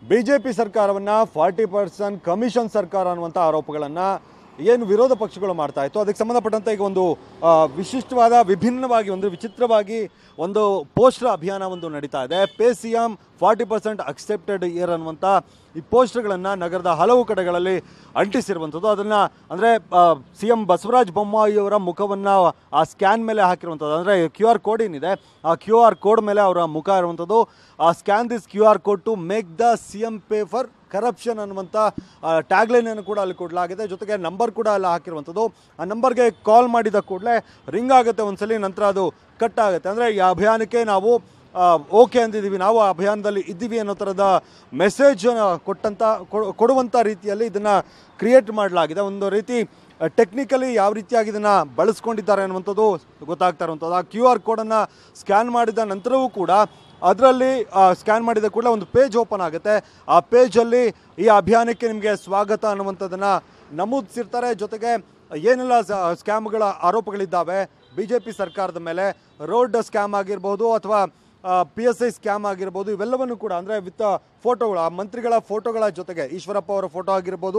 B J P ಸರ್ಕಾರವನ್ನು forty percent commission ಸರ್ಕಾರ ಅನ್ನುವಂಥ ಆರೋಪಗಳನ್ನು ಏನು ವಿರೋಧ ಪಕ್ಷಗಳು ಮಾಡ್ತಾ ಇತ್ತು ಅದಕ್ಕೆ ಸಂಬಂಧಪಟ್ಟಂತೆ ಈಗ ಒಂದು ಆ, ವಿಶಿಷ್ಟವಾದ ವಿಭಿನ್ನವಾಗಿ ಒಂದು ವಿಚಿತ್ರವಾಗಿ ಒಂದು ಪೋಸ್ಟರ್ ಅಭಿಯಾನ ಒಂದು ನಡೀತಾ ಇದೆ pay C M forty percent accepted here ಅನ್ನುವಂಥ ಈ ಪೋಸ್ಟರ್ಗಳನ್ನು ನಗರದ ಹಲವು ಕಡೆಗಳಲ್ಲಿ ಅಂಟಿಸಿರುವಂಥದ್ದು ಅದನ್ನು ಅಂದರೆ ಸಿ ಎಂ ಬಸವರಾಜ ಬೊಮ್ಮಾಯಿಯವರ ಮುಖವನ್ನು ಆ ಸ್ಕ್ಯಾನ್ ಮೇಲೆ ಹಾಕಿರುವಂಥದ್ದು ಅಂದರೆ ಕ್ಯೂ ಆರ್ ಕೋಡ್ ಏನಿದೆ ಆ ಕ್ಯೂ ಆರ್ ಕೋಡ್ ಮೇಲೆ ಅವರ ಮುಖ ಇರುವಂಥದ್ದು ಆ scan this Q R code to make the C M pay for corruption ಅನ್ನುವಂಥ ಟ್ಯಾಗ್ಲೈನನ್ನು ಕೂಡ ಅಲ್ಲಿ ಕೊಡಲಾಗಿದೆ ಜೊತೆಗೆ ನಂಬರ್ ಕೂಡ ಅಲ್ಲಿ ಹಾಕಿರುವಂಥದ್ದು ಆ ನಂಬರ್ಗೆ ಕಾಲ್ ಮಾಡಿದ ಕೂಡಲೇ ರಿಂಗ್ ಆಗುತ್ತೆ ಒಂದ್ಸಲಿ ನಂತರ ಅದು ಕಟ್ ಆಗುತ್ತೆ ಅಂದರೆ ಈ ಅಭಿಯಾನಕ್ಕೆ ನಾವು ಓಕೆ ಅಂದಿದ್ದೀವಿ ನಾವು ಆ ಅಭಿಯಾನದಲ್ಲಿ ಇದ್ದೀವಿ ಅನ್ನೋ ಥರದ ಮೆಸೇಜ್ ಕೊಟ್ಟಂಥ ಕೊ- ಕೊಡುವಂಥ ರೀತಿಯಲ್ಲಿ ಇದನ್ನು ಕ್ರಿಯೇಟ್ ಮಾಡಲಾಗಿದೆ ಒಂದು ರೀತಿ ಟೆಕ್ನಿಕಲಿ ಯಾವ ರೀತಿಯಾಗಿ ಇದನ್ನು ಬಳಸ್ಕೊಂಡಿದ್ದಾರೆ ಅನ್ನುವಂಥದ್ದು ಗೊತ್ತಾಗ್ತಾ ಇರುವಂಥದ್ದು ಆ ಕ್ಯೂ ಆರ್ ಕೋಡನ್ನು ಸ್ಕ್ಯಾನ್ ಮಾಡಿದ ನಂತರವೂ ಕೂಡ ಅದರಲ್ಲಿ ಸ್ಕ್ಯಾನ್ ಮಾಡಿದ ಕೂಡಲೇ ಒಂದು ಪೇಜ್ ಓಪನ್ ಆಗುತ್ತೆ ಆ ಪೇಜಲ್ಲಿ ಈ ಅಭಿಯಾನಕ್ಕೆ ನಿಮಗೆ ಸ್ವಾಗತ ಅನ್ನುವಂಥದ್ದನ್ನು ನಮೂದಿಸಿರ್ತಾರೆ ಜೊತೆಗೆ ಏನೆಲ್ಲ ಸ್ಕ್ಯಾಮ್ಗಳ ಆರೋಪಗಳಿದ್ದಾವೆ ಬಿ ಜೆ ಪಿ ಸರ್ಕಾರದ ಮೇಲೆ ರೋಡ್ ಸ್ಕ್ಯಾಮ್ ಆಗಿರ್ಬೋದು ಅಥವಾ ಪಿ ಎಸ್ ಐ ಸ್ಕ್ಯಾಮ್ ಆಗಿರ್ಬೋದು ಇವೆಲ್ಲವನ್ನು ಕೂಡ ಅಂದರೆ ವಿತ್ ಫೋಟೋಗಳು ಆ ಮಂತ್ರಿಗಳ ಫೋಟೋಗಳ ಜೊತೆಗೆ ಈಶ್ವರಪ್ಪ ಅವರ ಫೋಟೋ ಆಗಿರ್ಬೋದು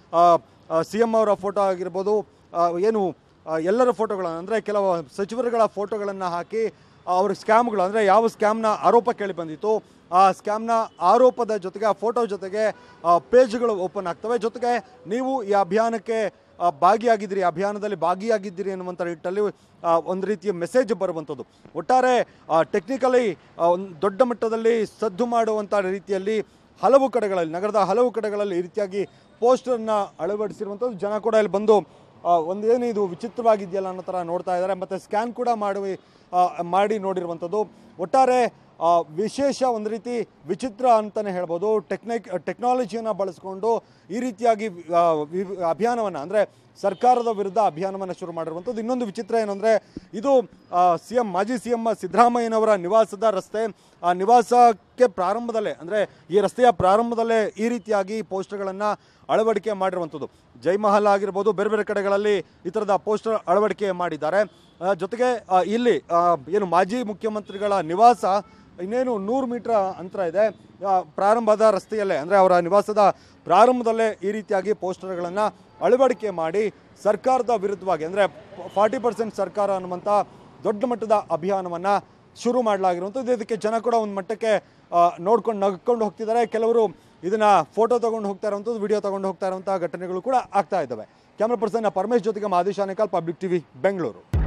ಸಿ ಎಮ್ ಅವರ ಫೋಟೋ ಆಗಿರ್ಬೋದು ಆ, ಏನು ಆ, ಎಲ್ಲರ ಫೋಟೋಗಳನ್ನು ಅಂದರೆ ಕೆಲವು ಸಚಿವರುಗಳ ಫೋಟೋಗಳನ್ನು ಹಾಕಿ ಅವ್ರ ಸ್ಕ್ಯಾಮ್ಗಳು ಅಂದರೆ ಯಾವ ಸ್ಕ್ಯಾಮ್ನ ಆರೋಪ ಕೇಳಿ ಬಂದಿತ್ತು ಆ ಸ್ಕ್ಯಾಮ್ನ ಆರೋಪದ ಜೊತೆಗೆ ಆ ಫೋಟೋ ಜೊತೆಗೆ ಆ, ಪೇಜ್ಗಳು ಓಪನ್ ಆಗ್ತವೆ ಜೊತೆಗೆ ನೀವು ಈ ಅಭಿಯಾನಕ್ಕೆ ಆ, ಭಾಗಿಯಾಗಿದ್ದೀರಿ ಅಭಿಯಾನದಲ್ಲಿ ಭಾಗಿಯಾಗಿದ್ದೀರಿ ಅನ್ನುವಂಥ ನಿಟ್ಟಲ್ಲಿ ಆ, ಒಂದು ರೀತಿಯ ಮೆಸೇಜ್ ಬರುವಂಥದ್ದು ಒಟ್ಟಾರೆ ಟೆಕ್ನಿಕಲಿ ಒಂದು ದೊಡ್ಡ ಮಟ್ಟದಲ್ಲಿ ಸದ್ದು ಮಾಡುವಂಥ ರೀತಿಯಲ್ಲಿ ಹಲವು ಕಡೆಗಳಲ್ಲಿ ನಗರದ ಹಲವು ಕಡೆಗಳಲ್ಲಿ ಈ ರೀತಿಯಾಗಿ ಪೋಸ್ಟರ್ನ ಅಳವಡಿಸಿರುವಂಥದ್ದು ಜನ ಕೂಡ ಇಲ್ಲಿ ಬಂದು ಆ, ಒಂದೇನು ಇದು ವಿಚಿತ್ರವಾಗಿದೆಯಲ್ಲ ಅನ್ನೋ ಥರ ನೋಡ್ತಾ ಇದ್ದಾರೆ ಮತ್ತು ಸ್ಕ್ಯಾನ್ ಕೂಡ ಮಾಡಿ ಆ, ಮಾಡಿ ನೋಡಿರುವಂಥದ್ದು ಒಟ್ಟಾರೆ ಆ, ವಿಶೇಷ ಒಂದು ರೀತಿ ವಿಚಿತ್ರ ಅಂತಲೇ ಹೇಳ್ಬೋದು ಟೆಕ್ನಿಕ್ ಟೆಕ್ನಾಲಜಿಯನ್ನು ಬಳಸ್ಕೊಂಡು ಈ ರೀತಿಯಾಗಿ ಆ, ವಿ- ಅಭಿಯಾನವನ್ನು ಅಂದರೆ ಸರ್ಕಾರದ ವಿರುದ್ಧ ಅಭಿಯಾನವನ್ನು ಶುರು ಮಾಡಿರುವಂಥದ್ದು ಇನ್ನೊಂದು ವಿಚಿತ್ರ ಏನು ಅಂದರೆ ಇದು ಸಿ ಎಂ ಮಾಜಿ ಸಿ ಎಂ ಸಿದ್ದರಾಮಯ್ಯನವರ ನಿವಾಸದ ರಸ್ತೆ ಆ ನಿವಾಸಕ್ಕೆ ಪ್ರಾರಂಭದಲ್ಲೇ ಅಂದರೆ ಈ ರಸ್ತೆಯ ಪ್ರಾರಂಭದಲ್ಲೇ ಈ ರೀತಿಯಾಗಿ ಪೋಸ್ಟರ್ಗಳನ್ನು ಅಳವಡಿಕೆ ಮಾಡಿರುವಂಥದ್ದು ಜೈಮಹಲ್ ಆಗಿರ್ಬೋದು ಬೇರೆ ಬೇರೆ ಕಡೆಗಳಲ್ಲಿ ಈ ಥರದ ಪೋಸ್ಟರ್ ಅಳವಡಿಕೆ ಮಾಡಿದ್ದಾರೆ ಆ, ಜೊತೆಗೆ ಆ, ಇಲ್ಲಿ ಆ, ಏನು ಮಾಜಿ ಮುಖ್ಯಮಂತ್ರಿಗಳ ನಿವಾಸ ಇನ್ನೇನು ನೂರು ಮೀಟರ್ ಅಂತರ ಇದೆ ಆ, ಪ್ರಾರಂಭದ ರಸ್ತೆಯಲ್ಲೇ ಅಂದರೆ ಅವರ ನಿವಾಸದ ಪ್ರಾರಂಭದಲ್ಲೇ ಈ ರೀತಿಯಾಗಿ ಪೋಸ್ಟರ್ಗಳನ್ನು ಅಳವಡಿಕೆ ಮಾಡಿ ಸರ್ಕಾರದ ವಿರುದ್ಧವಾಗಿ ಅಂದರೆ ಫಾರ್ಟಿ ಪರ್ಸೆಂಟ್ ಸರ್ಕಾರ ಅನ್ನುವಂಥ ದೊಡ್ಡ ಮಟ್ಟದ ಅಭಿಯಾನವನ್ನು ಶುರು ಮಾಡಲಾಗಿರುವಂಥದ್ದು ಇದಕ್ಕೆ ಜನ ಕೂಡ ಒಂದು ಮಟ್ಟಕ್ಕೆ ನೋಡ್ಕೊಂಡು ನಗ್ಕೊಂಡು ಹೋಗ್ತಿದ್ದಾರೆ ಕೆಲವರು ಇದನ್ನ ಫೋಟೋ ತಗೊಂಡು ಹೋಗ್ತಾ ಇರುವಂಥದ್ದು ವಿಡಿಯೋ ತಗೊಂಡು ಹೋಗ್ತಾ ಇರುವಂಥ ಘಟನೆಗಳು ಕೂಡ ಆಗ್ತಾ ಇದ್ದಾವೆ ಕ್ಯಾಮ್ರಾ ಪರ್ಸನ್ ಪರಮೇಶ್ ಜೊತೆಗೆ ಮಾದೇಶ್ ಆನೇಕಲ್ ಪಬ್ಲಿಕ್ ಟಿವಿ ಬೆಂಗಳೂರು